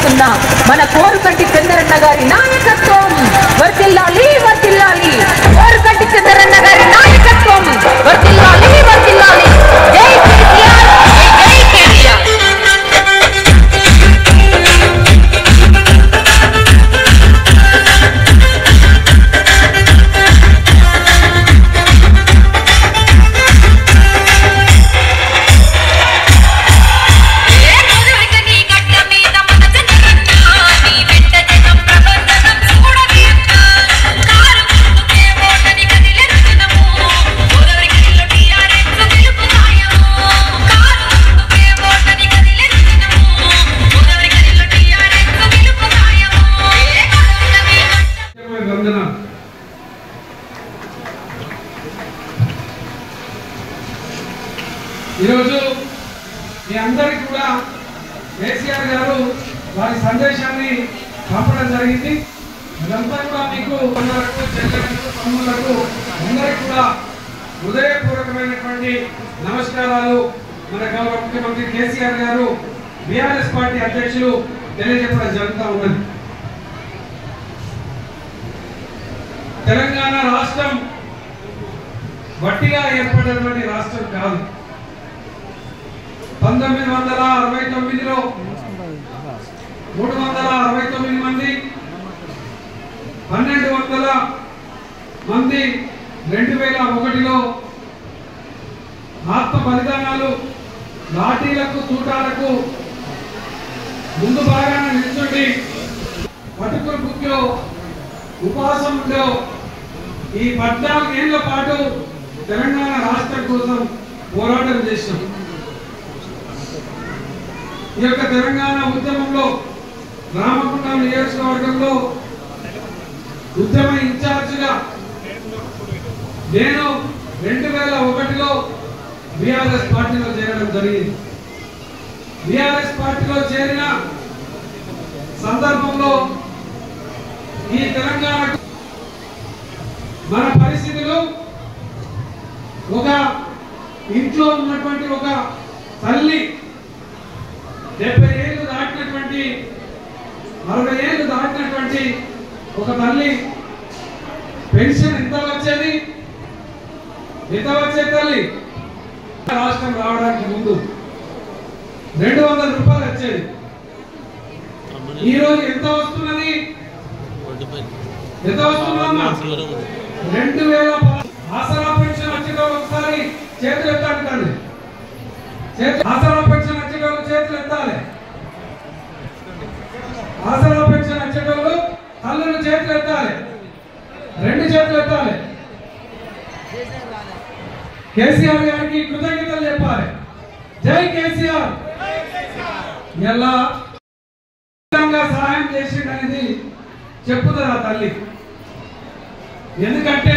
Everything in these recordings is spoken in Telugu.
సాగిస్తున్న మన కోరుకంటి చంద్రన్న గారి నాయకత్వం వర్తిల్లాలి వర్తిల్లాలి కోరుకంటి చంద్రన్న గారి నాయకత్వం వర్తిల్లాలి వర్తిల్లాలి జై కేసీఆర్ జై కేసీఆర్ ఏ కొడుక నీ గడ్డ మీద మన జనగన్నా నీ వెంట జనం ప్రబంధనం చూడవేంట కారు గుర్తుకే ఓటని కదిలెత్తినము గోదావరి గిరిలో టీఆర్ఎస్ గెలుపు ఖాయము కారు గుర్తుకే ఓటని కదిలెత్తినము గోదావరి గిరిలో టీఆర్ఎస్ గెలుపు ఖాయము ఏ కొడుక నీ గడ్డ వందన ఈరోజు మీ అందరికీ కూడా కేసీఆర్ గారు వారి సందేశాన్ని పంపడం జరిగింది ఇదంతా కూడా మీకు అన్నలకు చెల్లెలకు తమ్ముళ్లకు అందరికీ కూడా హృదయపూర్వకమైనటువంటి నమస్కారాలు మన గౌరవ ముఖ్యమంత్రి కేసీఆర్ గారు బీఆర్ఎస్ పార్టీ అధ్యక్షులు తెలియజెప్పడం జరుగుతూ ఉన్నది తెలంగాణ రాష్ట్రం వట్టిగా ఏర్పడినటువంటి రాష్ట్రం కాదు పంతొమ్మిది వందల అరవై తొమ్మిదిలో మూడు వందల అరవై తొమ్మిది మంది పన్నెండు వందల మంది రెండు వేల ఒకటిలో ఆత్మ బలిదానాలు లాఠీలకు తూటాలకు ముందు భాగాన నిల్చుండి పట్టుకుని బుక్లో ఉపవాసం ఉండే ఈ పద్నాలుగు ఏళ్ల పాటు తెలంగాణ రాష్ట్రం కోసం పోరాటం చేసినాం ఈ యొక్క తెలంగాణ ఉద్యమంలో రామగుండం నియోజకవర్గంలో ఉద్యమ ఇన్ఛార్జిగా నేను రెండు వేల ఒకటిలో బీఆర్ఎస్ పార్టీలో చేరడం జరిగింది బీఆర్ఎస్ పార్టీలో చేరిన సందర్భంలో ఈ తెలంగాణ మన పరిస్థితులు ఒక ఇంట్లో ఉన్నటువంటి ఒక తల్లి డెబ్బై ఏళ్ళు దాటినటువంటి అరవై ఏళ్ళు దాటినటువంటి ఒక తల్లి పెన్షన్ ఎంత వచ్చేది ఎంత వచ్చే తల్లి రాష్ట్రం రావడానికి ముందు రెండు వందల రూపాయలు వచ్చేది ఈ రోజు ఎంత వస్తున్నది ఎంత వస్తుందమ్మా రెండు వేల పద- ఆసరా పెన్షన్ వచ్చేటప్పుడు ఒకసారి చేతులు ఎత్తాలి తండ్రి చేతులు ఆసరా పెన్షన్ వచ్చేటప్పుడు చేతులు ఎత్తాలి ఆసరా పెన్షన్ వచ్చేటప్పుడు తల్లులు చేతులు ఎత్తాలి రెండు చేతులు ఎత్తాలి కేసీఆర్ గారికి కృతజ్ఞతలు చెప్పాలి జై కేసీఆర్ ఎలా విధంగా సహాయం చేసిండనేది చెప్పుతుంది ఆ తల్లి ఎందుకంటే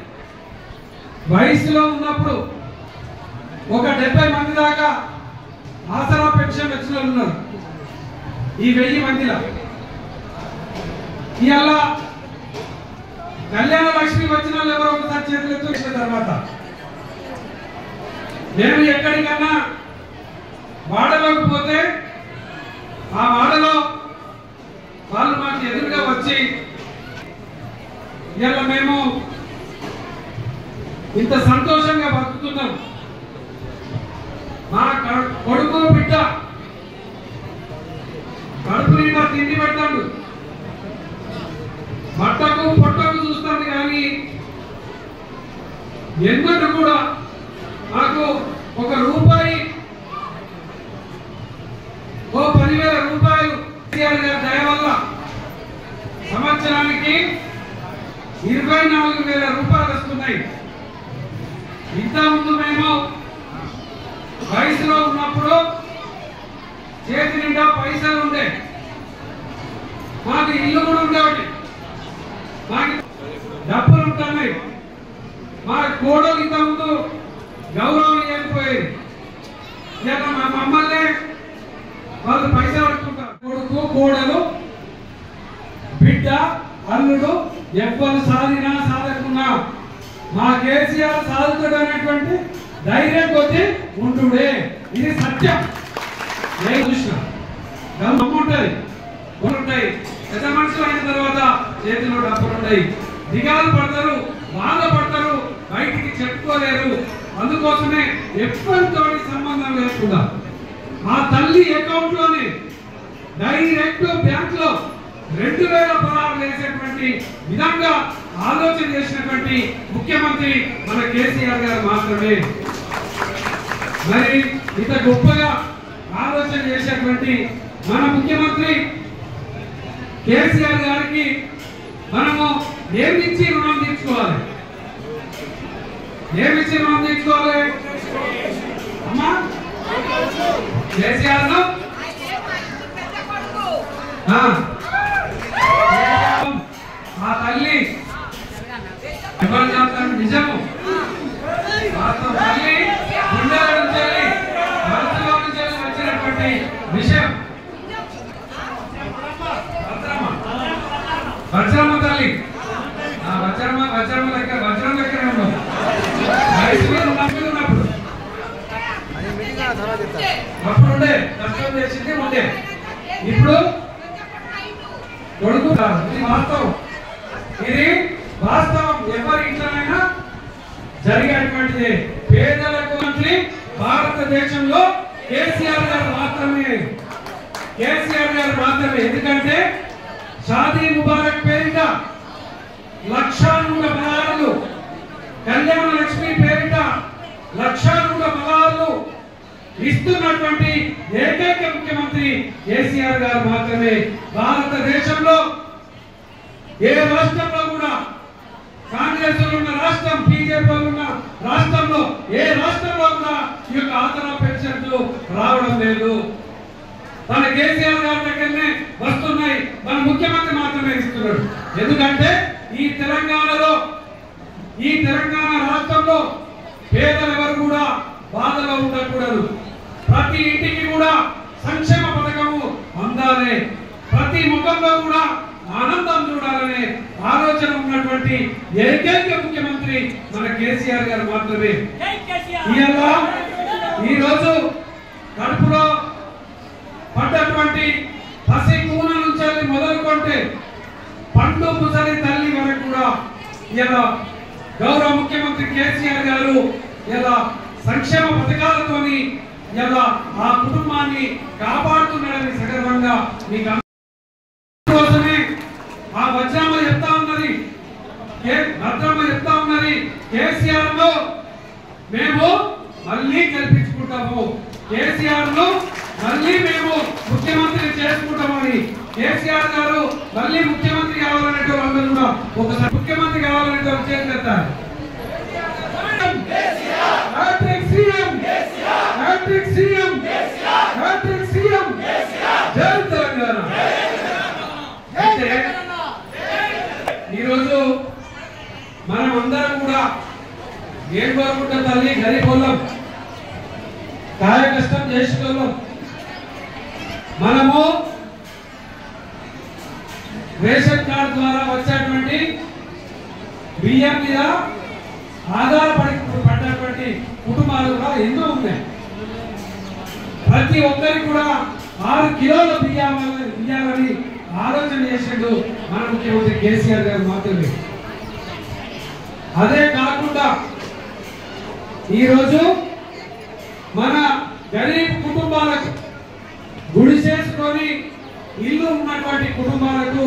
వయసులో ఉన్నప్పుడు ఒక డెబ్బై మంది దాకా ఆసరా పెన్షన్ వచ్చిన వాళ్ళు ఉన్నారు ఈ వెయ్యి మందిలో ఇవాళ కళ్యాణ లక్ష్మి వచ్చిన వాళ్ళు ఎవరో ఒకసారి చేతులు ఎత్తు వేసిన తర్వాత మేము ఎక్కడికన్నా వాడలోకి పోతే ఆ వాడలో వాళ్ళు మాకు ఎదురుగా వచ్చి ఇవాళ మేము ఇంత సంతోషంగా బతుకుతున్నాం మా క- కొడుకు బిడ్డ కడుపు నిండా తిండి పెడతాడు బట్టకు పొట్టకు చూస్తాడు కానీ ఎన్నడూ కూడా మాకు ఒక రూపాయి ఓ పదివేల రూపాయలు కేసీఆర్ గారి దయ వల్ల సంవత్సరానికి ఇరవై నాలుగు వేల రూపాయలు వస్తున్నాయి ఇంత ముందు మేము వయసులో ఉన్నప్పుడు చేతి నిండా పైసలు ఉండే మాకు ఇల్లు కూడా ఉండేవాటి మాకు డబ్బులు ఉంటున్నాయి మా కోడలు ఇంత ముందు గౌరవం ఇవ్వకపోయేది ఇక మా మమ్మల్ని వాళ్ళు పైసలు పట్టుకుంటారు కొడుకు కోడలు బిడ్డ అల్లుడు ఎవ్వరు సాధినా సాధకున్నా మా కేసీఆర్ సాధుతాడు అనేటువంటి ధైర్యం కొద్ది ఉంటుడే ఇది సత్యం నేను చూసిన నమ్మ ఉంటుంది ఉంటాయి పెద్ద మనుషులు అయిన తర్వాత చేతిలో డబ్బులు ఉంటాయి దిగాలు పడతారు బాధపడతారు బయటికి చెప్పుకోలేరు అందుకోసమే ఎప్పటితో సంబంధం లేకుండా ఆ తల్లి అకౌంట్ లోనే డైరెక్ట్ బ్యాంక్ లో రెండు వేల పదహారు వేసేటువంటి విధంగా ఆలోచన చేసినటువంటి ముఖ్యమంత్రి మన కేసీఆర్ గారు మాత్రమే మరి ఇంత గొప్పగా ఆలోచన చేసేటువంటి మన ముఖ్యమంత్రి కేసీఆర్ గారికి మనము ఏమిచ్చి రుణం తీర్చుకోవాలి ఏమిచ్చి రుణం తీర్చుకోవాలి అమ్మా కేసీఆర్ ను ఆ. ఆ తల్లి ఎవరు చెప్తారు నిజము వాస్తవం తల్లి గుండెల నుంచి వెళ్ళి, మనసులో నుంచి వెళ్ళి వచ్చినటువంటి విషయం భద్రమ్మ వజ్రమ్మ తల్లి ఆ వజ్రమ్మ వజ్రమ్మ దగ్గర వజ్రం దగ్గర ఉండవు వయసు మీద ఉన్నప్పుడు ఉన్నప్పుడు అప్పుడు ఉండే కష్టం చేసింది ఉండే ఇప్పుడు కొడుకు కాదు. ఇది వాస్తవం ఇది వాస్తవం ఎవరి ఇంట్లోనైనా జరిగేటువంటిది పేదలకు మంత్రి భారతదేశంలో కేసీఆర్ గారు మాత్రమే కేసీఆర్ గారు మాత్రమే ఎందుకంటే షాదీ ముబారక్ పేరిట లక్షా నూట పదహారులు కళ్యాణ లక్ష్మి పేరిట లక్షా నూట పదహారులు ఇస్తున్నటువంటి ఏకైక ముఖ్యమంత్రి కేసీఆర్ గారు మాత్రమే భారతదేశంలో ఏ రాష్ట్రంలో కూడా కాంగ్రెస్ లో ఉన్న రాష్ట్రం బీజేపీ ఉన్న రాష్ట్రంలో ఏ రాష్ట్రంలో కూడా ఈ యొక్క ఆసరా పెన్షన్లు రావడం లేదు మన కేసీఆర్ గారి దగ్గరనే వస్తున్నాయి మన ముఖ్యమంత్రి మాత్రమే ఇస్తున్నాడు ఎందుకంటే ఈ తెలంగాణలో ఈ తెలంగాణ రాష్ట్రంలో పేదలు ఎవరు కూడా బాధలో ఉండకూడదు ప్రతి ఇంటికి కూడా సంక్షేమ పథకము అందాలి ప్రతి ముఖంలో కూడా ఆనందం చూడాలనే ఆలోచన ఉన్నటువంటి ఏకైక ముఖ్యమంత్రి మన కేసీఆర్ గారు మాత్రమే ఇవాళ ఈ రోజు కడుపులో పడ్డటువంటి పసి కూన నుంచి వెళ్ళి మొదలుకొంటే పండు ముసలి తల్లి వరకు కూడా ఇలా గౌరవ ముఖ్యమంత్రి కేసీఆర్ గారు ఇలా సంక్షేమ పథకాలతోని ఇలా ఆ కుటుంబాన్ని కాపాడుతున్నాడని సగర్వంగా మీకు కోసమే ఆ వజ్రమ్మ చెప్తా ఉన్నది కే- భద్రమ్మ చెప్తా ఉన్నది కేసీఆర్ లో మేము మళ్ళీ గెలిపించుకుంటాము కేసీఆర్ ను మళ్ళీ మేము ముఖ్యమంత్రి చేసుకుంటామని కేసీఆర్ గారు మళ్ళీ ముఖ్యమంత్రి కావాలనే వాళ్ళందరూ కూడా ఒకసారి ముఖ్యమంత్రి కావాలనే వాళ్ళు చేస్తారు hat-trick CM hat-trick CM hat-trick CM జై తెలంగాణ అయితే ఈరోజు మనం అందరం కూడా ఏం కోరుకుంటాం తల్లి గరీబోళ్ళం కాయ కష్టం చేసుకోలేం మనము రేషన్ కార్డు ద్వారా వచ్చేటువంటి బియ్యం మీద ఆధారపడి పడ్డటువంటి కుటుంబాలు కూడా ఎన్నో ఉన్నాయి ప్రతి ఒక్కరికి కూడా ఆరు కిలోల బియ్యం బియ్యాలని ఆలోచన చేసిండు మన ముఖ్యమంత్రి కేసీఆర్ గారు మాత్రమే అదే కాకుండా ఈరోజు మన గరీబ్ కుటుంబాలకు గుడి చేసుకొని ఇల్లు ఉన్నటువంటి కుటుంబాలకు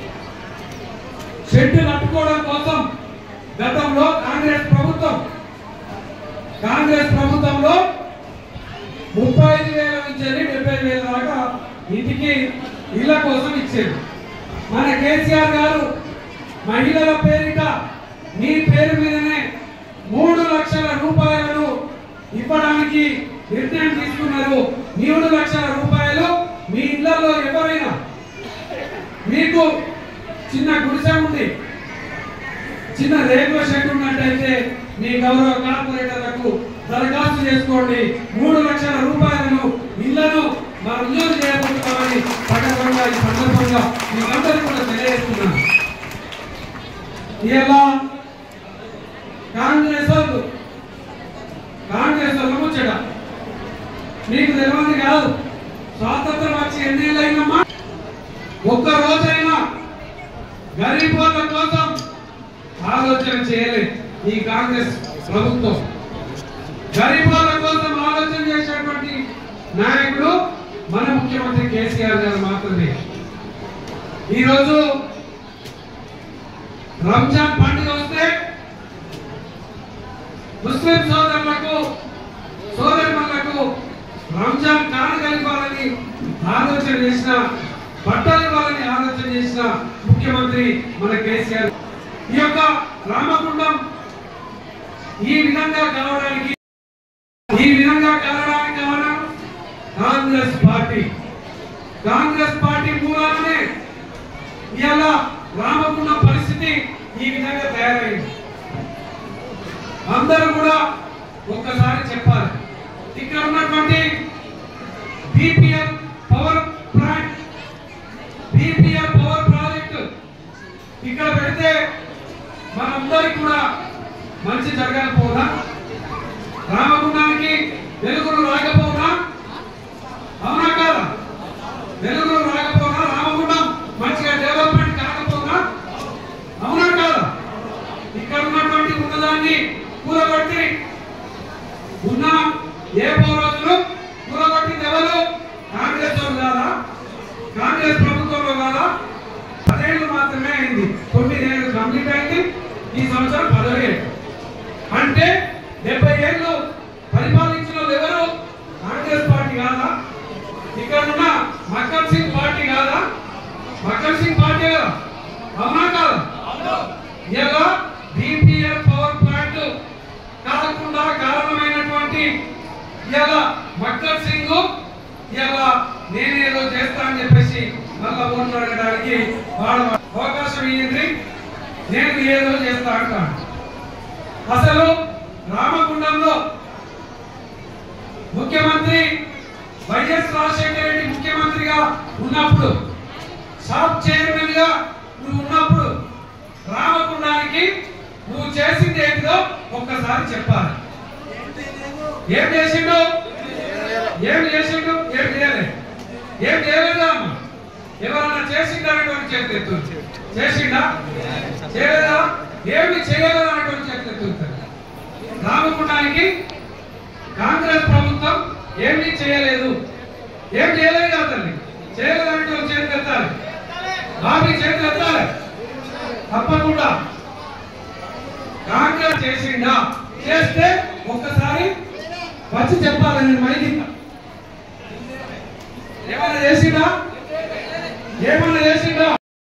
షెడ్ కట్టుకోవడం కోసం గతంలో కాంగ్రెస్ ప్రభుత్వం కాంగ్రెస్ ప్రభుత్వంలో ముప్పై ఐదు వేల నుంచి వెళ్ళి డెబ్బై ఐదు వేల దాకా ఇంటికి ఇళ్ల కోసం ఇచ్చారు మన కేసీఆర్ గారు మహిళల పేరిట మీ పేరు మీదనే మూడు లక్షల రూపాయలను ఇవ్వడానికి నిర్ణయం తీసుకున్నారు మూడు లక్షల రూపాయలు మీ ఇళ్లలో ఎవరైనా మీకు చిన్న గుడిసె ఉంది చిన్న రేకుల షెడ్ ఉన్నట్టయితే మీ గౌరవ కార్పొరేటర్లకు దరఖాస్తు చేసుకోండి మూడు లక్షల రూపాయలను ఇళ్లను మంజూరు చేయబోతున్నామని పట్టణంగా ఈ సందర్భంగా మీకందరూ కూడా తెలియజేస్తున్నాను ఇలా కాంగ్రెస్ వాళ్ళు కాంగ్రెస్ వాళ్ళు ముచ్చట మీకు తెలియదు కాదు స్వాతంత్రం వచ్చి ఎన్నేళ్ళు అయిందమ్మా గరీబ్ వాళ్ళ కోసం ఆలోచన చేయలేదు ఈ కాంగ్రెస్ ప్రభుత్వం గరీబ్ వాళ్ళ కోసం ఆలోచన చేసేటువంటి నాయకుడు మన ముఖ్యమంత్రి కేసీఆర్ గారు మాత్రమే ఈరోజు రంజాన్ పండుగ వస్తే ముస్లిం సోదరులకు సోదరులకు రంజాన్ కానుక ఇవ్వాలని ఆలోచన చేసిన బట్టలు ఇవ్వాలని ఆలోచన చేసిన ముఖ్యమంత్రి మన కేసీఆర్ ఈ యొక్క రామగుండం ఈ విధంగా కావడానికి ఈ విధంగా కావడానికి కారణం కాంగ్రెస్ పార్టీ కాంగ్రెస్ పార్టీ మూలానే ఇవాళ రామగుండం పరిస్థితి ఈ విధంగా తయారైంది అందరూ కూడా ఒక్కసారి చెప్పాలి ఇక్కడ ఉన్నటువంటి BPL power plant BPL power project ఇక్కడ పెడితే మనందరికి కూడా మంచి జరగకపోనా రామగుండానికి వెలుగులు రాకపోనా అవునా కాదా వెలుగులు రాకపోనా రామగుండం మంచిగా డెవలప్మెంట్ కాకపోనా అవునా కాదా ఇక్కడ ఉన్నటువంటి ఉన్నదాన్ని కూలగొట్టి ఉన్న ఏ పౌరులు కూలగొట్టింది ఎవరు కాంగ్రెస్ వాళ్ళు కాదా కాంగ్రెస్ ప్రభుత్వంలో కాదా పదేళ్ళు మాత్రమే అయింది తొమ్మిదేళ్ళు కంప్లీట్ అయింది ఈ సంవత్సరం పదవేళ్ళు అంటే డెబ్బై ఏళ్ళు పరిపాలించిన వాళ్ళు ఎవరు కాంగ్రెస్ పార్టీ కాదా ఇక్కడ ఉన్న మక్కన్ సింగ్ పార్టీ కాదా మక్కన్ సింగ్ పార్టీ కదా అవునా కాదా ఇలా బీపీఎల్ పవర్ ప్లాంట్ కాకుండా కారణమైనటువంటి ఇలా మక్కన్ సింగ్ ఇలా నేనేదో చేస్తా అని చెప్పేసి మళ్ళా ఓట్లు అడగడానికి వాడు అవకాశం ఇయ్యండి నేను ఏదో చేస్తా అంటాను అసలు రామగుండంలో ముఖ్యమంత్రి వైఎస్ రాజశేఖర రెడ్డి ముఖ్యమంత్రిగా ఉన్నప్పుడు షాప్ చైర్మన్ గా నువ్వు ఉన్నప్పుడు రామగుండానికి నువ్వు చేసింది ఏంటిదో ఒక్కసారి చెప్పాలి ఏం చేసిండు ఏం చేసిండు ఏం చేయలేదు ఏం చేయలేదా అమ్మ ఎవరన్నా చేసిందనేటువంటి చేతి ఎత్తు చేసిండా చేయలేదా ఏమి చేయలేదు అనేటువంటి చేతి ఎత్తుతారు రామగుండానికి కాంగ్రెస్ ప్రభుత్వం ఏమీ చేయలేదు ఏం చేయలేదు కదా తల్లి చేయలేదు అనేటువంటి చేతి ఎత్తాలి బాబీ చేతులు ఎత్తాలి తప్పకుండా కాంగ్రెస్ చేసిండా చేస్తే ఒక్కసారి వచ్చి చెప్పాలి నేను మైకి ఏమన్నా చేసిండా ఏమన్నా చేసిండా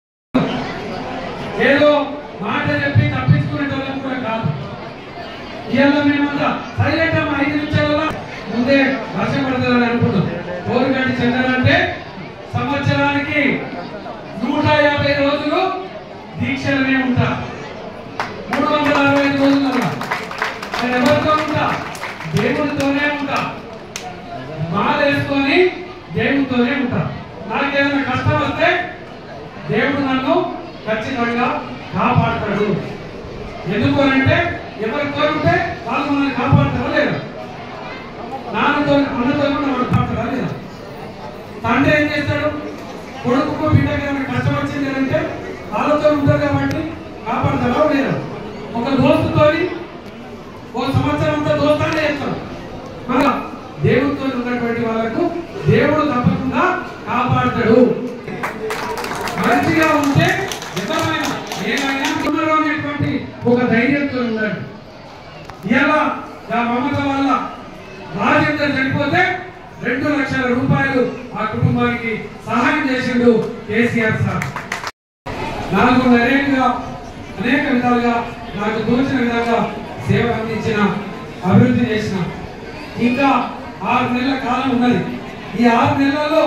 ఏదో మాట చెప్పి తప్పించుకునే వాళ్ళం కూడా కాదు ఇవాళ మేమంతా సైలెంట్ అమ్మ ఐదు నిమిషాల ముందే వర్షం పడుతుందని అనుకున్నాం కోరికటి చెందాలంటే సంవత్సరానికి నూట యాభై రోజులు దీక్షలనే ఉంటా మూడు వందల అరవై ఐదు రోజులలో నేను ఎవరితో ఉంటా దేవుడితోనే ఉంటా మాల వేసుకొని దేవుడితోనే ఉంటా నాకేదైనా కష్టం వస్తే దేవుడు నన్ను ఖచ్చితంగా కాపాడతాడు ఎందుకు అని అంటే ఎవరు కోరుంటే వాళ్ళు మనల్ని కాపాడతారా లేదా నాన్నతో అన్నతో కూడా వాడు కాపాడతారా లేదా తండ్రి ఏం చేస్తాడు కొడుకు బిడ్డకి ఏమైనా కష్టం వచ్చింది అని అంటే వాళ్ళతో ఉంటారు కాబట్టి కాపాడతారా లేదా ఒక దోస్తుతోని ఒక సంవత్సరం అంతా దోస్తానే చేస్తాం మన దేవుడితో ఉన్నటువంటి వాళ్ళకు దేవుడు తప్పకుండా కాపాడతాడు మంచిగా ఉంటే ఎవరైనా ఏమైనా ఉన్నారు అనేటువంటి ఒక ధైర్యంతో ఉండండి ఇలా ఆ మమత వల్ల రాజేందర్ చనిపోతే రెండు లక్షల రూపాయలు ఆ కుటుంబానికి సహాయం చేసిండు కేసీఆర్ సార్ నాలుగున్నరేళ్ళుగా అనేక విధాలుగా నాకు తోచిన విధంగా సేవ అందించిన అభివృద్ధి చేసిన ఇంకా ఆరు నెలల కాలం ఉన్నది ఈ ఆరు నెలల్లో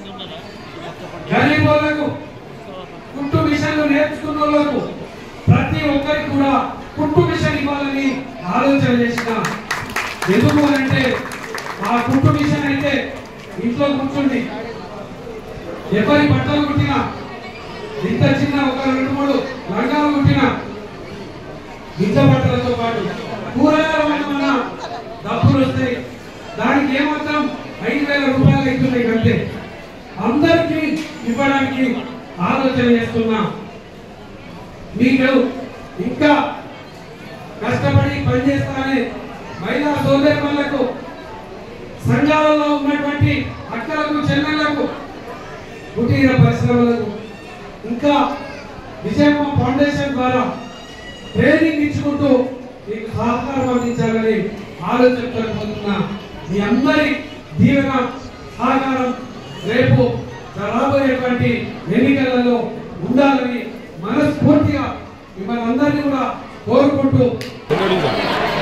గరీబ్ వాళ్ళకు కుట్టు మిషన్లు నేర్చుకున్న వాళ్ళకు ప్రతి ఒక్కరికి కూడా కుట్టు మిషన్ ఇవ్వాలని ఆలోచన చేసిన ఎందుకు అంటే ఆ కుట్టు మిషన్ అయితే ఇంట్లో కూర్చుండి ఎవరి బట్టలు కుట్టినా ఇంత చిన్న ఒక రెండు మూడు లంగాలు కుట్టినా ఇంత బట్టలతో పాటు కూరగాయలు మన డబ్బులు వస్తాయి దానికి ఏమాత్రం ఐదు వేల రూపాయలు అవుతున్నాయి అంతే అందరికీ ఇవ్వడానికి ఆలోచన చేస్తున్నా మీకు ఇంకా కష్టపడి పనిచేస్తారని మహిళా సోదరులకు సంఘాలలో ఉన్నటువంటి అక్కలకు చెల్లెళ్లకు కుటీర పరిశ్రమలకు ఇంకా విజయమ్మ ఫౌండేషన్ ద్వారా ట్రైనింగ్ ఇచ్చుకుంటూ మీకు సహకారం అందించాలని ఆలోచనతో పోతున్న మీ అందరి దీవెన సహకారం రేపు రాబోయేటువంటి ఎన్నికలలో ఉండాలని మనస్ఫూర్తిగా మిమ్మల్ని అందరినీ కూడా కోరుకుంటూ